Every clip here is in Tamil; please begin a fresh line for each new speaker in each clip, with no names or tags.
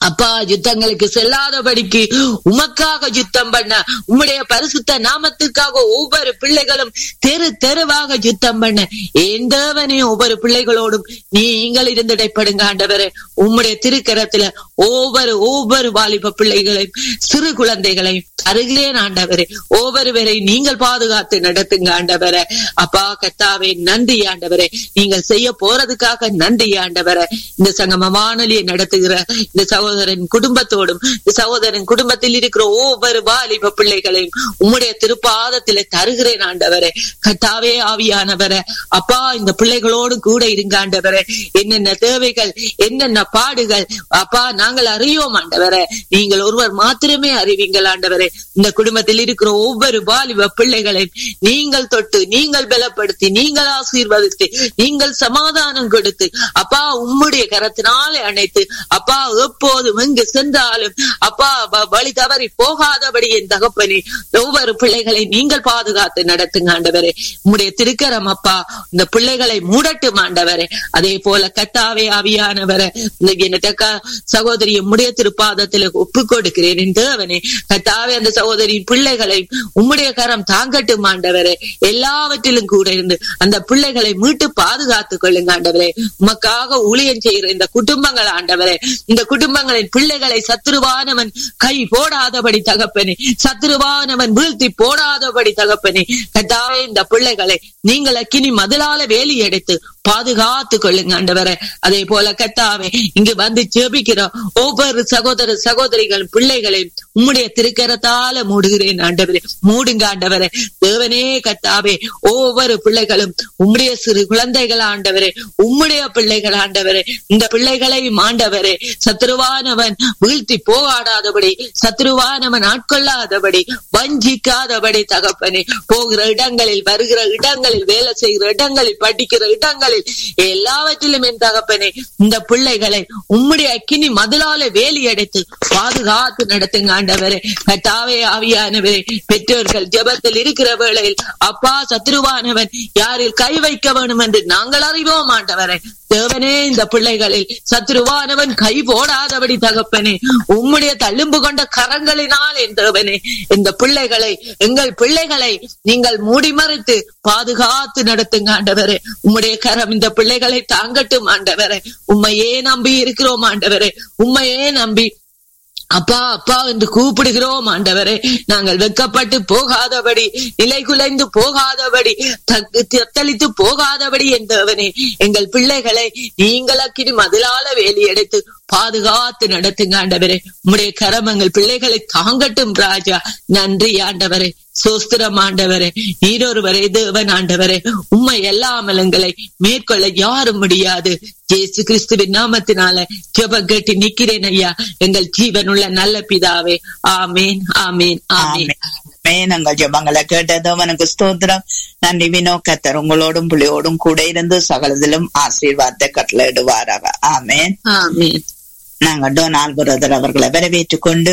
அப்பா யுத்தங்களுக்கு செல்லாதபடிக்கு உமக்காக யுத்தம் பண்ண உம்முடைய பரிசுத்த நாமத்துக்காக ஒவ்வொரு பிள்ளைகளும் தெரு தெருவாக யுத்தம் பண்ண எந்தவனே ஒவ்வொரு பிள்ளைகளோடும் நீங்கள் இருந்து இடைப்படுங்க ஆண்டவரே உம்முடைய திருக்கரத்துல ஒவ்வொரு ஒவ்வொரு வாலிப பிள்ளைகளையும் சிறு குழந்தைகளையும் அருகிலே ஆண்டவரே ஒவ்வொருவரை நீங்கள் பாதுகாத்து நடத்துங்க ஆண்டவரே அப்பா கத்தாவே நன்றி ஆண்டவரே நீங்கள் செய்ய போறதுக்காக நன்றி ஆண்டவரே இந்த சங்கம வானொலியை நடத்துகிற இந்த சகோதரன் குடும்பத்தோடும் இந்த சகோதரன் குடும்பத்தில் இருக்கிற ஒவ்வொரு வாலிப பிள்ளைகளையும் உம்முடைய திருப்பாதத்திலே தருகிறேன் ஆண்டவரே கத்தாவே ஆவியானவரே அப்பா இந்த பிள்ளைகளோடு கூட இருங்க ஆண்டவரே என்னென்ன தேவைகள் என்னென்ன பாடுகள் அப்பா நாங்கள் அறியோம் ஆண்டவரே நீங்கள் ஒருவர் மாத்திரமே அறிவீங்கள் ஆண்டவரே இந்த குடும்பத்தில் இருக்கிற ஒவ்வொரு வாலிப பிள்ளைகளையும் நீங்கள் தொட்டு நீங்கள் பலப்படுத்தி நீங்கள் ஆசீர்வதித்து நீங்கள் சமாதானம் கொடுத்து அப்பா உம்முடைய கரத்தினாலே அணைத்து அப்பா எப்போதும் எங்கு சென்றாலும் அப்பா வ- வழி தவறி போகாதபடி என் தகப்பனே ஒவ்வொரு பிள்ளைகளை நீங்கள் பாதுகாத்து நடத்துங்க ஆண்டவரே உம்முடைய திருக்கரம் அப்பா இந்த பிள்ளைகளை மூடட்டும் ஆண்டவரே அதே போல கத்தாவே ஆவியானவரே இந்த என்னட்ட க- சகோதரி உம்முடைய திருப்பாதத்தில் ஒப்பு கொடுக்கிறேன் என் தேவனே கத்தாவே அந்த சகோதரியின் பிள்ளைகளை உம்முடைய கரம் தாங்கட்டும் ஆண்டவரே எல்லாவற்றிலும் கூட இருந்து அந்த பிள்ளைகளை மீட்டு பாதுகாத்துக் கொள்ளுங்க ஆண்டவரே உமக்காக ஊழியம் செய்கிற இந்த குடும்பங்கள் ஆண்டவரே இந்த குடும்பங்களின் பிள்ளைகளை சத்துருவானவன் கை போடாதபடி தகப்பனே சத்துருவானவன் வீழ்த்தி போடாதபடி தகப்பனே கத்தாவே இந்த பிள்ளைகளை நீங்கள் அக்கினி மதிலால வேலி எடுத்து பாதுகாத்து கொள்ளுங்க ஆண்டவரே அதே போல கத்தாவே இங்கு வந்து ஜெபிக்கிறோம் ஒவ்வொரு சகோதர சகோதரிகள் பிள்ளைகளை உம்முடைய திருக்கரத்தால மூடுகிறேன் ஆண்டவரே மூடுங்க ஆண்டவரே தேவனே கத்தாவே ஒவ்வொரு பிள்ளைகளும் உம்முடைய சிறு குழந்தைகள் ஆண்டவரே உம்முடைய பிள்ளைகள் ஆண்டவரே இந்த பிள்ளைகளை ஆண்டவரே சத்ருவானவன் வீழ்த்தி போகாடாதபடி சத்ருவானவன் ஆட்கொள்ளாதபடி வஞ்சிக்காதபடி தகப்பனே போகிற இடங்களில் வருகிற இடங்களில் வேலை செய்கிற இடங்களில் படிக்கிற இடங்களில் எல்லாவற்றிலும் என் தகப்பனே இந்த பிள்ளைகளை உம்முடைய அக்கினி மதிலால வேலி அடைத்து பாதுகாத்து நடத்துங்க ஆண்டவரே கட்டாவே ஆவியானவரே பெற்றோர்கள் ஜெபத்தில் இருக்கிற வேளையில் அப்பா சத்ருவானவன் யாரில் கை வைக்க வேண்டும் என்று நாங்கள் அறிவோம் ஆண்டவரே தேவனே இந்த பிள்ளைகளில் சத்ருவானவன் கை போடாதபடி தகப்பனே உம்முடைய தள்ளும்பு கொண்ட கரங்களினால் என் தேவனே இந்த பிள்ளைகளை எங்கள் பிள்ளைகளை நீங்கள் மூடி மறைத்து பாதுகாத்து நடத்துங்க ஆண்டவரே உம்முடைய கரம் இந்த பிள்ளைகளை தாங்கட்டும் ஆண்டவரே உம்மையே நம்பி இருக்கிறோம் ஆண்டவரே உம்மையே நம்பி அப்பா அப்பா என்று கூப்பிடுகிறோம் ஆண்டவரே நாங்கள் வெக்கப்பட்டு போகாதபடி நிலை குலைந்து போகாதபடி தக்கு- தத்தளித்து போகாதபடி என்றவனே எங்கள் பிள்ளைகளை நீங்கள் அக்கினி மதிலால வேலி எடுத்து பாதுகாத்து நடத்துங்க ஆண்டவரே உம்முடைய கரம் எங்கள் பிள்ளைகளை தாங்கட்டும் ராஜா நன்றி ஆண்டவரே சோஸ்திரம் ஆண்டவரே நீரொருவரே தேவன் ஆண்டவரே உம்மை எல்லாமல் எங்களை மேற்கொள்ள யாரும் முடியாது இயேசு கிறிஸ்துவின் நாமத்தினால ஜெபம் கேட்டு நிக்கிறேன் ஐயா எங்கள் ஜீவனுள்ள நல்ல பிதாவே ஆமேன் ஆமேன் ஆமேன்
ஆமென். எங்கள் ஜெபங்களை கேட்டது அவனுக்கு ஸ்தோத்திரம் நன்றி வினோ கத்தர் உங்களோடும் புள்ளியோடும் கூட இருந்து சகலதிலும் ஆசீர்வாதத்தை கட்டளையிடுவாராக ஆமென்
ஆமேன்
நாங்கள் டொனால்ட் பிரதர் அவர்களை வரவேற்றுக் கொண்டு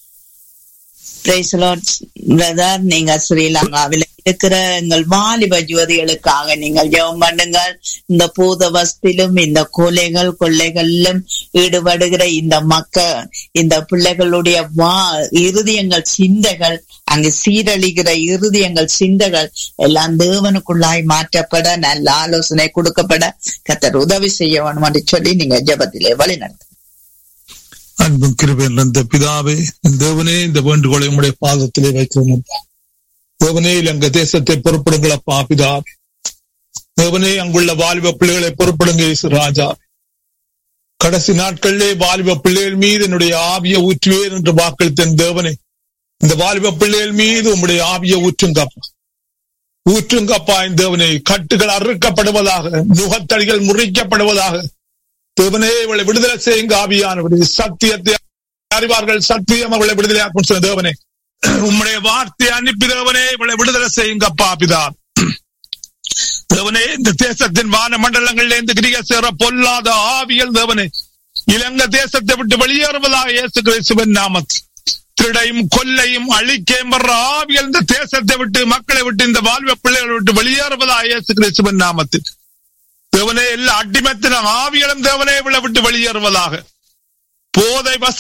பிரதர் நீங்க ஸ்ரீலங்காவில் இருக்கிற எங்கள் வாலிப ஜோதிகளுக்காக நீங்கள் ஜெபம் பண்ணுங்கள் இந்த பூதவஸ்திலும் இந்த கொலைகள் கொள்ளைகளிலும் ஈடுபடுகிற இந்த மக்கள் இந்த பிள்ளைகளுடைய வா இருதயங்கள் சிந்தைகள் அங்கு சீரழிகிற இருதயங்கள் சிந்தைகள் எல்லாம் தேவனுக்குள்ளாய் மாற்றப்பட நல்ல ஆலோசனை கொடுக்கப்பட கத்தர் உதவி செய்ய வேணும் என்று சொல்லி நீங்க ஜெபத்திலே வழி நடத்து
அன்பும் கிருபையில் இருந்த பிதாவே தேவனே இந்த வேண்டுகோளை உம்முடைய பாதத்திலே வைக்கிறோம் அப்பா. தேவனே இலங்கை தேசத்தை பொறுப்படுங்கள் அப்பா பிதாவே தேவனே அங்குள்ள வாலிப பிள்ளைகளை பொறுப்படுங்க இயேசு ராஜா கடைசி நாட்களிலே வாலிப பிள்ளைகள் மீது என்னுடைய ஆவிய ஊற்றுவேன் என்று வாக்களித்த தேவனே இந்த வாலிப பிள்ளைகள் மீது உம்முடைய ஆவிய ஊற்றுங்கப்பா ஊற்றுங்கப்பா இந்த தேவனே கட்டுகள் அறுக்கப்படுவதாக நுகத்தடிகள் முறிக்கப்படுவதாக தேவனே இவளை விடுதலை செய்யுங்க ஆவியானவரே சத்தியத்தை அறிவார்கள் சத்தியம் அவளை விடுதலை ஆக்கும் சொன்ன தேவனே உம்முடைய வார்த்தையை அனுப்பி தேவனே இவளை விடுதலை செய்யுங்க அப்பா பிதா தேவனே இந்த தேசத்தின் வான மண்டலங்களில் இந்த கிரிக சேர பொல்லாத ஆவியல் தேவனே இலங்கை தேசத்தை விட்டு வெளியேறுவதாக இயேசு கிறிஸ்துவின் நாமத்தில் திருடையும் கொல்லையும் அழிக்கையும் வர்ற ஆவியல் இந்த தேசத்தை விட்டு மக்களை விட்டு இந்த வாழ்வ பிள்ளைகளை விட்டு வெளியேறுவதாக இயேசு கிறிஸ்துவின் நாமத்தில் தேவனே எல்லா அடிமத்தின ஆவிகளும் தேவனே விழ விட்டு வெளியேறுவதாக போதை வச